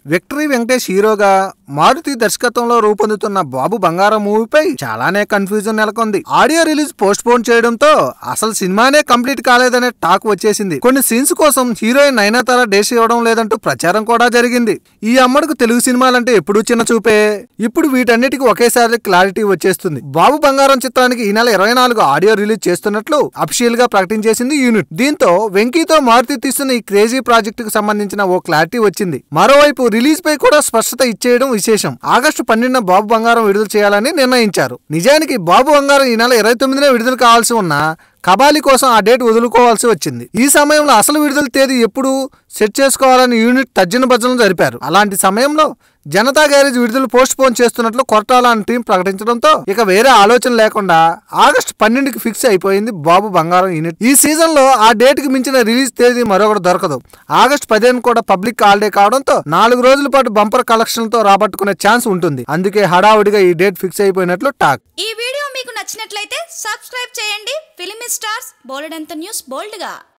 victory Venkatesh హీరోగా మారుతి దర్శకత్వంలో రూపొందుతున్న బాబు బంగారం మూవీపై చాలానే కన్ఫ్యూజన్ నెలకొంది ఆడియో రిలీజ్ పోస్ట్ పోన్ చేయడంతో అసలు సినిమానే కంప్లీట్ కాలేదనే టాక్ వచ్చేసింది కొన్ని సీన్స్ కోసం హీరోయిన్ నయనతార డేస్ ఇవ్వడం లేదంటూ ప్రచారం కూడా జరిగింది ఈ అమ్మడుకు తెలుగు సినిమాలంటే ఎప్పుడూ చిన్న చూపే ఇప్పుడు వీటన్నిటికీ ఒకేసారి క్లారిటీ వచ్చేస్తుంది బాబు బంగారం చిత్రానికి ఈ నెల ఇరవై నాలుగు ఆడియో రిలీజ్ చేస్తున్నట్లు అఫిషియల్ గా ప్రకటించేసింది యూనిట్ దీంతో వెంకీతో మారుతి తీస్తున్న ఈ క్రేజీ ప్రాజెక్ట్ కు సంబంధించిన ఓ క్లారిటీ వచ్చింది మరోవైపు రిలీజ్ పై కూడా స్పష్టత ఇచ్చేయడం విశేషం ఆగస్టు పన్నెండున బాబు బంగారం విడుదల చేయాలని నిర్ణయించారు నిజానికి బాబు బంగారం ఈ నెల ఇరవై తొమ్మిదినే విడుదల కావాల్సి ఉన్నా కబాలి కోసం ఆ డేట్ వదులుకోవాల్సి వచ్చింది ఈ సమయంలో అసలు విడుదల తేదీ ఎప్పుడు సెట్ చేసుకోవాలని యూనిట్ తర్జన భర్జనలు జరిపారు అలాంటి సమయంలో జనతా గ్యారేజ్ విడుదల పోస్ట్ పోన్ చేస్తున్నట్లు కొరటాల అని టీం ప్రకటించడంతో ఇక వేరే ఆలోచన లేకుండా ఆగస్టు పన్నెండుకి ఫిక్స్ అయిపోయింది బాబు బంగారం యూనిట్ ఈ సీజన్ లో ఆ డేట్ కి మించిన రిలీజ్ తేదీ మరొకటి దొరకదు ఆగస్టు పదిహేను కూడా పబ్లిక్ హాలిడే కావడంతో నాలుగు రోజుల పాటు బంపర్ కలెక్షన్లతో రాబట్టుకునే ఛాన్స్ ఉంటుంది అందుకే హడావుడిగా ఈ డేట్ ఫిక్స్ అయిపోయినట్లు టాక్ ఈ వీడియో మీకు నచ్చినట్లయితే సబ్స్క్రైబ్ చేయండి ఫిలిమి స్టార్స్ బోలెడంత న్యూస్ బోల్డ్గా